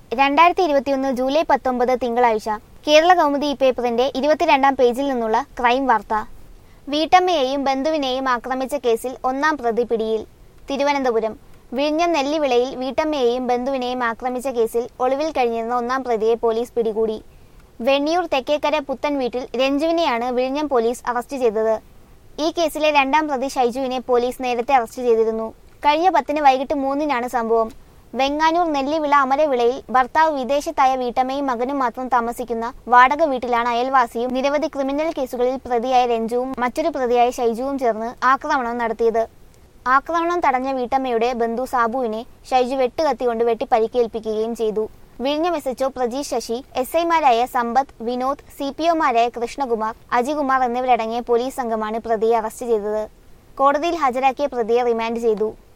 രണ്ടായിരത്തി ഇരുപത്തിയൊന്ന് ജൂലൈ പത്തൊമ്പത് തിങ്കളാഴ്ച കേരള കൗമുദി പേപ്പറിന്റെ ഇരുപത്തിരണ്ടാം പേജിൽ നിന്നുള്ള ക്രൈം വാർത്ത വീട്ടമ്മയെയും ബന്ധുവിനെയും ആക്രമിച്ച കേസിൽ ഒന്നാം പ്രതി പിടിയിൽ തിരുവനന്തപുരം വിഴിഞ്ഞം നെല്ലിവിളയിൽ വീട്ടമ്മയെയും ബന്ധുവിനെയും ആക്രമിച്ച കേസിൽ ഒളിവിൽ കഴിഞ്ഞിരുന്ന ഒന്നാം പ്രതിയെ പോലീസ് പിടികൂടി വെണ്ണിയൂർ തെക്കേക്കര പുത്തൻ വീട്ടിൽ രഞ്ജുവിനെയാണ് വിഴിഞ്ഞം പോലീസ് അറസ്റ്റ് ചെയ്തത് ഈ കേസിലെ രണ്ടാം പ്രതി ഷൈജുവിനെ പോലീസ് നേരത്തെ അറസ്റ്റ് ചെയ്തിരുന്നു കഴിഞ്ഞ പത്തിന് വൈകിട്ട് മൂന്നിനാണ് സംഭവം വെങ്ങാനൂർ നെല്ലിവിള അമരവിളയിൽ ഭർത്താവ് വിദേശത്തായ വീട്ടമ്മയും മകനും മാത്രം താമസിക്കുന്ന വാടക വീട്ടിലാണ് അയൽവാസിയും നിരവധി ക്രിമിനൽ കേസുകളിൽ പ്രതിയായ രഞ്ജുവും മറ്റൊരു പ്രതിയായ ഷൈജുവും ചേർന്ന് ആക്രമണം നടത്തിയത് ആക്രമണം തടഞ്ഞ വീട്ടമ്മയുടെ ബന്ധു സാബുവിനെ ഷൈജു വെട്ടുകത്തികൊണ്ട് വെട്ടി പരിക്കേൽപ്പിക്കുകയും ചെയ്തു വിഴിഞ്ഞം S H O Prajeesh Sasi S ഐമാരായ സമ്പത്ത് വിനോദ് സി പി ഒമാരായ കൃഷ്ണകുമാർ അജികുമാർ എന്നിവരടങ്ങിയ പോലീസ് സംഘമാണ് പ്രതിയെ അറസ്റ്റ് ചെയ്തത് കോടതിയിൽ ഹാജരാക്കിയ പ്രതിയെ റിമാൻഡ് ചെയ്തു